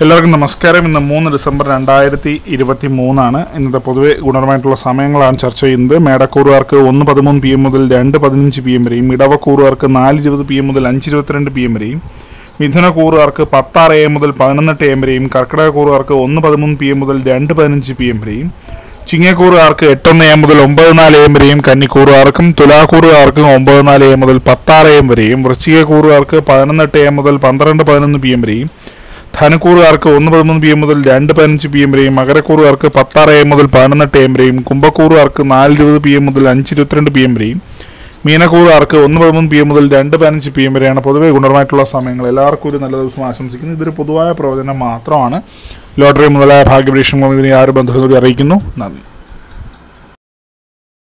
എല്ലാവർക്കും നമസ്കാരം ഇന്ന് മൂന്ന് ഡിസംബർ രണ്ടായിരത്തി ഇരുപത്തി മൂന്നാണ് ഇന്നത്തെ പൊതുവെ ഗുണപരമായിട്ടുള്ള സമയങ്ങളാണ് ചർച്ച ചെയ്യുന്നത് മേടക്കൂറുകാർക്ക് ഒന്ന് പതിമൂന്ന് പി എം മുതൽ രണ്ട് പതിനഞ്ച് പി എം വരെയും ഇടവക്കൂറുകാർക്ക് നാല് ഇരുപത് പി എം മുതൽ അഞ്ച് ഇരുപത്തിരണ്ട് പി എം വരെയും മിഥുനക്കൂറുകാർക്ക് പത്താറ് എ എം മുതൽ പതിനൊന്നെട്ട് എം വരെയും കർക്കിടകക്കൂറുകാർക്ക് ഒന്ന് പതിമൂന്ന് പി എം മുതൽ രണ്ട് പതിനഞ്ച് പി എം വരെയും ചിങ്ങക്കൂറുകാർക്ക് എട്ടൊന്ന് എം മുതൽ ഒമ്പത് നാല് എം വരെയും കന്നിക്കൂറുകാർക്കും തുലാക്കൂറുകാർക്കും ഒമ്പത് നാല് എം മുതൽ പത്താറ് എം വരെയും വൃശ്ചികക്കൂറുകാർക്ക് പതിനൊന്നെട്ട് എം മുതൽ പന്ത്രണ്ട് പതിനൊന്ന് പി എം വരെയും ധനക്കൂറുകാർക്ക് ഒന്ന് പതിമൂന്ന് പി എം മുതൽ രണ്ട് പതിനഞ്ച് പി എം വരെയും മകരക്കൂറുകാർക്ക് പത്താറ് എം മുതൽ പതിനൊന്നെട്ട് എം വരെയും കുംഭക്കൂറുകാർക്ക് നാല് ഇരുപത് പി എം മുതൽ അഞ്ച് ഇരുപത്തിരണ്ട് പി എം വരെയും മീനക്കൂറുകാർക്ക് ഒന്ന് പതിമൂന്ന് പി എം മുതൽ രണ്ട് പതിനഞ്ച് പി എം വരെയാണ് പൊതുവെ ഗുണപരമായിട്ടുള്ള സമയങ്ങൾ എല്ലാവർക്കും ഒരു നല്ല ദിവസം ആശംസിക്കുന്നു ഇതൊരു പൊതുവായ പ്രവചനം മാത്രമാണ് ലോട്ടറി മുതലായ ഭാഗ്യപരീക്ഷണങ്ങളും ഇതിനെ ആര് ബന്ധത്തോടെ അറിയിക്കുന്നു നന്ദി